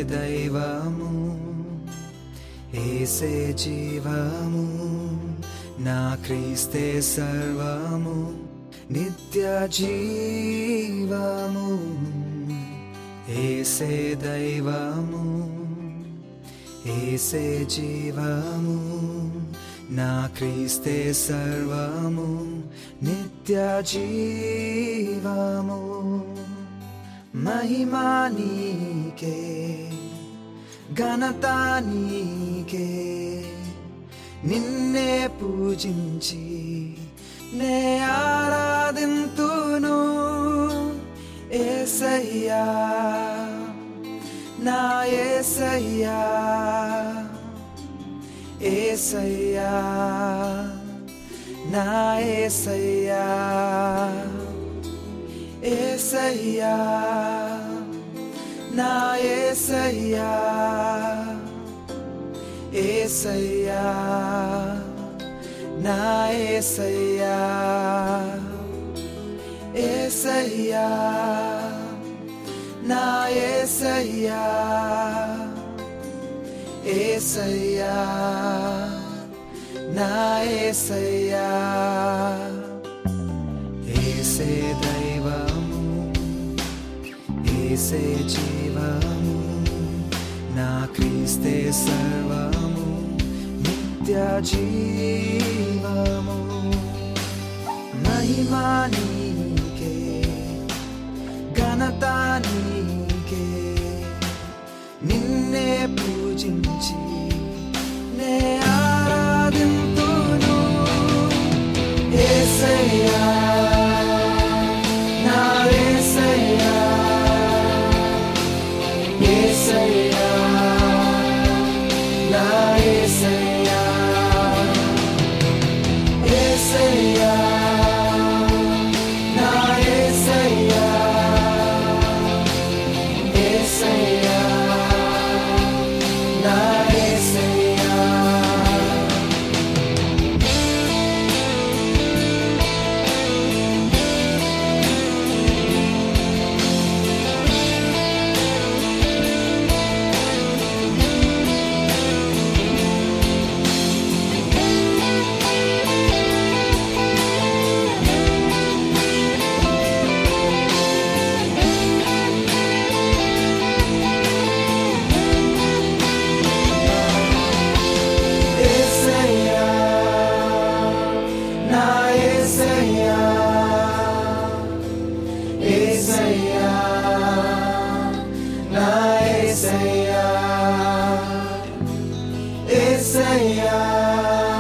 దైవము ఏసే జీవము నా క్రీస్తే సర్వము నిత్య జీవము ఏసే దైవము ఏసే జీవము నా క్రీస్తే సర్వము నిత్య జీవము మహిమా నీకే ఘనత నీకే నిన్నే పూజించి నే ఆరాధింతును ఏసయ్యా నా ఏసయ్యా ఏసయ్యా నా ఏసయ్యా ఏసయ్యా నా ఏసయ్యా ఏసయ్యా నా ఏసయ్యా ఏసయ్యా నా ఏసయ్యా ఏసయ్యా నా ఏసయ్యా ఏసే దైవము ఏసే జీవము నా క్రీస్తే సర్వము నిత్య జీవము మహిమా నీకే ఘనత నీకే నిన్నే పూజించి నే ఆరాధింతును ఏసయ్యా నా ఏసయ్యా ఏసయ్యా నా ఏసయ్యా ఏసయ్యా నా ఏసయ్యా ఏసయ్యా నా ఏసయ్యా ఏసయ్యా నా ఏసయ్యా ఏసయ్యా నా ఏసయ్యా ఏసయ్యా